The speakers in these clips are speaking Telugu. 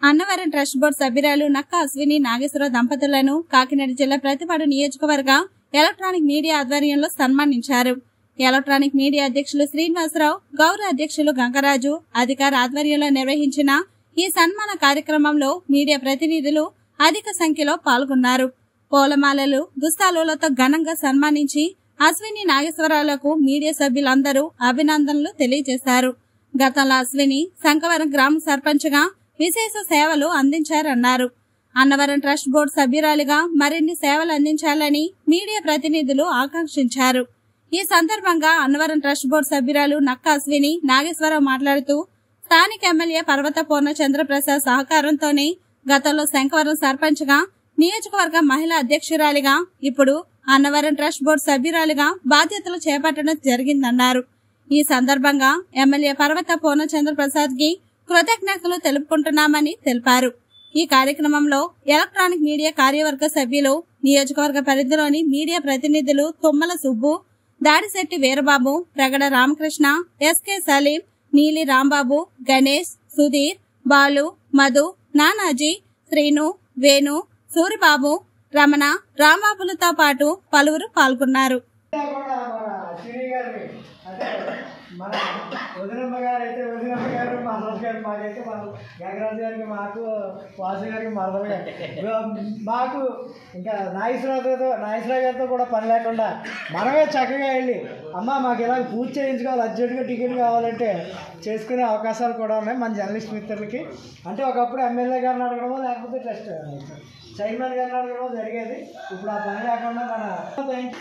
అన్నవరం ట్రస్ట్ బోర్డు సభ్యురాలు నక్క అశ్విని నాగేశ్వరరావు దంపతులను కాకినాడ జిల్లా ప్రతిపాడు నియోజకవర్గ ఎలక్ట్రానిక్ మీడియా ఆధ్వర్యంలో సన్మానించారు ఎలక్ట్రానిక్ మీడియా అధ్యక్షులు శ్రీనివాసరావు గౌరవ అధ్యక్షులు గంగరాజు అధికార ఆధ్వర్యంలో నిర్వహించిన ఈ సన్మాన కార్యక్రమంలో మీడియా ప్రతినిధులు అధిక సంఖ్యలో పాల్గొన్నారు పూలమాలలు దుస్తాలులతో ఘనంగా సన్మానించి అశ్విని నాగేశ్వరరావులకు మీడియా సభ్యులందరూ అభినందనలు తెలియజేశారు గతంలో అశ్విని శంకవరం గ్రామ సర్పంచ్గా విశేష సేవలు అందించారన్నారు అన్నవరం ట్రస్ట్ బోర్డు సభ్యురాలిగా మరిన్ని సేవలు అందించాలని మీడియా ప్రతినిధులు ఆకాంక్షించారు ఈ సందర్భంగా అన్నవరం ట్రస్ట్ బోర్డు సభ్యురాలు నక్క అశ్విని నాగేశ్వరరావు మాట్లాడుతూ స్థానిక ఎమ్మెల్యే పర్వత పూర్ణ చంద్రప్రసాద్ సహకారంతోనే గతంలో శంకవరం సర్పంచ్ గా నియోజకవర్గ మహిళా అధ్యక్షురాలిగా ఇప్పుడు అన్నవరం ట్రస్ట్ బోర్డు సభ్యురాలిగా బాధ్యతలు చేపట్టడం జరిగిందన్నారు ఈ సందర్భంగా ఎమ్మెల్యే పర్వత పూర్ణ చంద్రప్రసాద్ కి కృతజ్ఞతలు తెలుపుకుంటున్నామని తెలిపారు ఈ కార్యక్రమంలో ఎలక్ట్రానిక్ మీడియా కార్యవర్గ సభ్యులు నియోజకవర్గ పరిధిలోని మీడియా ప్రతినిధులు తుమ్మల సుబ్బు దాడిశెట్టి వీరబాబు ప్రగడ రామకృష్ణ ఎస్కే సలీం నీలి రాంబాబు గణేష్ సుధీర్ బాలు మధు నానాజీ శ్రీను వేణు సూరిబాబు రమణ రాంబాబులతో పాటు పలువురు పాల్గొన్నారు కూడా మన శ్రీ గారిని అంటే మన వదినమ్మ గారు అయితే వదినమ్మ గారు మహరాజ్ గారు మాకైతే మన గంగరాజు గారికి మాకు వాసు గారికి మరదలు గారు మాకు ఇంకా నాగేశ్వరరావుతో నాగేశ్వరరావు గారితో కూడా పని లేకుండా మనమే చక్కగా వెళ్ళి అమ్మ మాకు ఇలా పూజ చేయించుకోవాలి అర్జెంటుగా టికెట్ కావాలంటే చేసుకునే అవకాశాలు కూడా ఉన్నాయి మన జర్నలిస్ట్ మిత్రులకి అంటే ఒకప్పుడు ఎమ్మెల్యే గారిని అడగడమో లేకపోతే ట్రస్ట్ చైర్మన్ గారిని అడగడమో జరిగేది ఇప్పుడు ఆ పని లేకుండా మన థ్యాంక్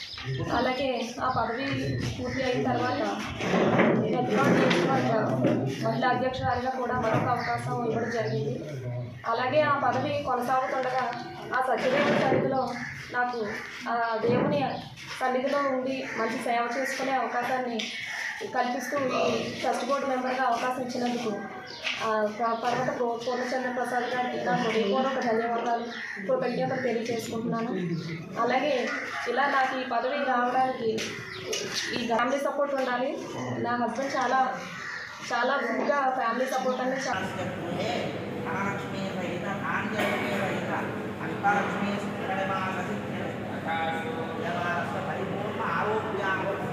అలాగే ఆ పదవి పూర్తి అయిన తర్వాత ప్రతిపాడు నియోజకవర్గ మహిళా అధ్యక్షురాలిగా కూడా మరొక అవకాశం ఇవ్వడం జరిగింది అలాగే ఆ పదవి కొనసాగుతుండగా ఆ సత్యదేవుని సన్నిధిలో నాకు ఆ దేవుని సన్నిధిలో ఉండి మంచి సేవ చేసుకునే అవకాశాన్ని కల్పిస్తూ ఈ ట్రస్ట్ బోర్డు మెంబర్గా అవకాశం ఇచ్చినందుకు ఆ, ప- పర్వత పూ- పూర్ణచంద్ర ప్రసాద్ గారికి నా హృదయపూర్వక ధన్యవాదాలు కృతజ్ఞతలు తెలియజేసుకుంటున్నాను అలాగే ఇలా నాకు ఈ పదవి రావడానికి ఈ ఫ్యామిలీ సపోర్ట్ ఉండాలి నా హస్బెండ్ చాలా చాలా ఫుల్గా ఫ్యామిలీ సపోర్ట్ అనేది చాలా ధనలక్ష్మీ సహిత ధాన్యలక్ష్మీ సహిత అష్టలక్ష్మీ పరిపూర్ణ ఆరోగ్య